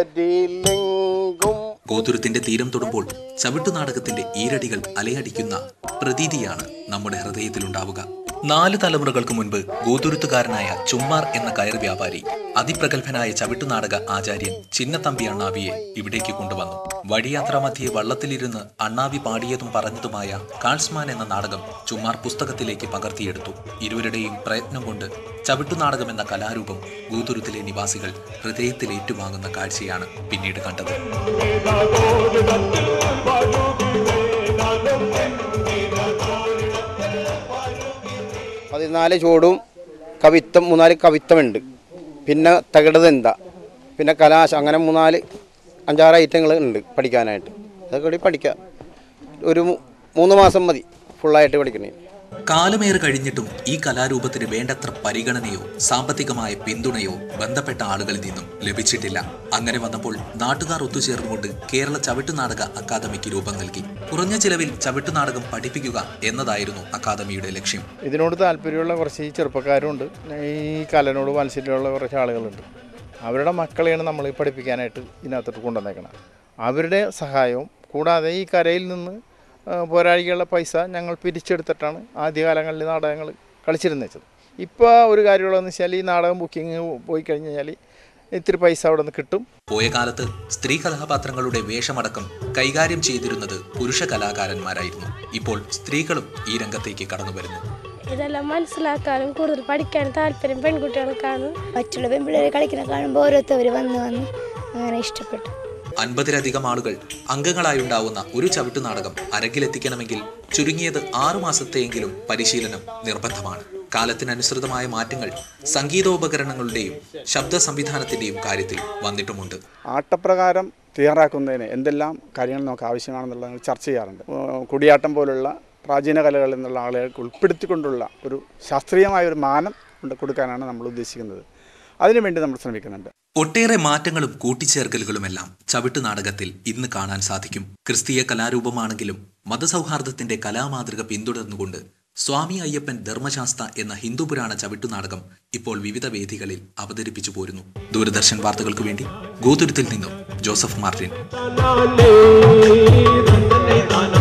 വരിലെങ്കും ഗോതുരത്തിന്റെ തീരം തൊടുമ്പോൾ ചവിട്ടുനാടകത്തിന്റെ ഈരടികൾ അലയടിക്കുന്ന പ്രതീതിയാണ് നമ്മുടെ ഹൃദയത്തിലുണ്ടാവുക നാല് തലമുറകൾക്ക് മുൻപ് ഗോതുരുത്തുകാരനായ ചുമ്മാർ എന്ന കയർ വ്യാപാരി അതിപ്രഗത്ഭനായ ചവിട്ടുനാടക ആചാര്യൻ ചിന്നത്തമ്പി അണ്ണാവിയെ ഇവിടേക്ക് കൊണ്ടുവന്നു വഴിയാത്രാ മധ്യേ വള്ളത്തിലിരുന്ന് അണ്ണാവി പാടിയതും പറഞ്ഞതുമായ കാൾസ്മാൻ എന്ന നാടകം ചുമ്മാർ പുസ്തകത്തിലേക്ക് പകർത്തിയെടുത്തു ഇരുവരുടെയും പ്രയത്നം കൊണ്ട് ചവിട്ടുനാടകം എന്ന കലാരൂപം ഗോതുരുത്തിലെ നിവാസികൾ ഹൃദയത്തിൽ ഏറ്റുവാങ്ങുന്ന കാഴ്ചയാണ് പിന്നീട് കണ്ടത് പതിനാല് ചൂടും കവിത്തം മൂന്നാല് കവിത്തമുണ്ട് പിന്നെ തകിടത് എന്താ പിന്നെ കലാശം അങ്ങനെ മൂന്നാല് അഞ്ചാറ് ഐറ്റങ്ങൾ ഉണ്ട് പഠിക്കാനായിട്ട് അതൊക്കെ കൂടി പഠിക്കാം ഒരു മൂ- മൂന്ന് മാസം മതി ഫുള്ളായിട്ട് പഠിക്കണേ കാലമേറെ കഴിഞ്ഞിട്ടും ഈ കലാരൂപത്തിന് വേണ്ടത്ര പരിഗണനയോ സാമ്പത്തികമായ പിന്തുണയോ ബന്ധപ്പെട്ട ആളുകളിൽ നിന്നും ലഭിച്ചിട്ടില്ല അങ്ങനെ വന്നപ്പോൾ നാട്ടുകാർ ഒത്തുചേർന്നുകൊണ്ട് കേരള ചവിട്ടുനാടക അക്കാദമിക്ക് രൂപം നൽകി കുറഞ്ഞ ചിലവിൽ ചവിട്ടുനാടകം പഠിപ്പിക്കുക എന്നതായിരുന്നു അക്കാദമിയുടെ ലക്ഷ്യം ഇതിനോട് താല്പര്യമുള്ള കുറച്ച് ചെറുപ്പക്കാരുണ്ട് ഈ കലനോട് മത്സരമുള്ള കുറച്ച് ആളുകളുണ്ട് അവരുടെ മക്കളെയാണ് നമ്മൾ ഈ പഠിപ്പിക്കാനായിട്ട് ഇതിനകത്തോട്ട് കൊണ്ടുവന്നേക്കണം അവരുടെ സഹായവും കൂടാതെ ഈ കരയിൽ നിന്ന് ആ, പോരാളികളുടെ പൈസ ഞങ്ങൾ പിരിച്ചെടുത്തിട്ടാണ് ആദ്യകാലങ്ങളിൽ നാടകങ്ങൾ കളിച്ചിരുന്നത് വെച്ചത് ഇപ്പോൾ ഒരു കാര്യമുള്ളതെന്ന് വെച്ചാൽ ഈ നാടകം ബുക്കിംഗ് പോയി കഴിഞ്ഞ് കഴിഞ്ഞാൽ ഇത്തിരി പൈസ അവിടെ നിന്ന് കിട്ടും പോയ കാലത്ത് സ്ത്രീ കഥാപാത്രങ്ങളുടെ വേഷമടക്കം കൈകാര്യം ചെയ്തിരുന്നത് പുരുഷ കലാകാരന്മാരായിരുന്നു ഇപ്പോൾ സ്ത്രീകളും ഈ രംഗത്തേക്ക് കടന്നു വരുന്നു ഇതെല്ലാം മനസ്സിലാക്കാനും കൂടുതൽ പഠിക്കാനും താല്പര്യം പെൺകുട്ടികൾക്കാണ് മറ്റുള്ള പെൺപിള്ളേർ കളിക്കുന്ന കാണുമ്പോൾ ഓരോരുത്തർ വന്ന് വന്ന് അങ്ങനെ ഇഷ്ടപ്പെട്ടു അൻപതിലധികം ആളുകൾ അംഗങ്ങളായുണ്ടാവുന്ന ഒരു ചവിട്ടുനാടകം അരങ്ങിലെത്തിക്കണമെങ്കിൽ ചുരുങ്ങിയത് ആറു മാസത്തെയെങ്കിലും പരിശീലനം നിർബന്ധമാണ് കാലത്തിനനുസൃതമായ മാറ്റങ്ങൾ സംഗീതോപകരണങ്ങളുടെയും ശബ്ദ സംവിധാനത്തിന്റെയും കാര്യത്തിൽ വന്നിട്ടുമുണ്ട് ആട്ടപ്രകാരം തയ്യാറാക്കുന്നതിന് എന്തെല്ലാം കാര്യങ്ങൾ നമുക്ക് ആവശ്യമാണെന്നുള്ളത് ഞങ്ങൾ ചർച്ച ചെയ്യാറുണ്ട് ഏഹ് കുടിയാട്ടം പോലുള്ള പ്രാചീന കലകളിൽ നിന്നുള്ള ആളുകൾക്ക് ഉൾപ്പെടുത്തിക്കൊണ്ടുള്ള ഒരു ശാസ്ത്രീയമായ ഒരു മാനം കൊണ്ട് കൊടുക്കാനാണ് നമ്മൾ ഉദ്ദേശിക്കുന്നത് അതിനുവേണ്ടി നമ്മൾ ശ്രമിക്കുന്നുണ്ട് ഒട്ടേറെ മാറ്റങ്ങളും കൂട്ടിച്ചേർക്കലുകളുമെല്ലാം ചവിട്ടുനാടകത്തിൽ ഇന്ന് കാണാൻ സാധിക്കും ക്രിസ്തീയ കലാരൂപമാണെങ്കിലും മതസൗഹാർദ്ദത്തിന്റെ കലാമാതൃക പിന്തുടർന്നുകൊണ്ട് സ്വാമി അയ്യപ്പൻ ധർമ്മശാസ്ത്ര എന്ന ഹിന്ദു പുരാണ ചവിട്ടുനാടകം ഇപ്പോൾ വിവിധ വേദികളിൽ അവതരിപ്പിച്ചു പോരുന്നു ദൂരദർശൻ വാർത്തകൾക്ക് വേണ്ടി ഗോതുരത്തിൽ നിന്നും ജോസഫ് മാർട്ടിൻ ധനേ ധനേ ധന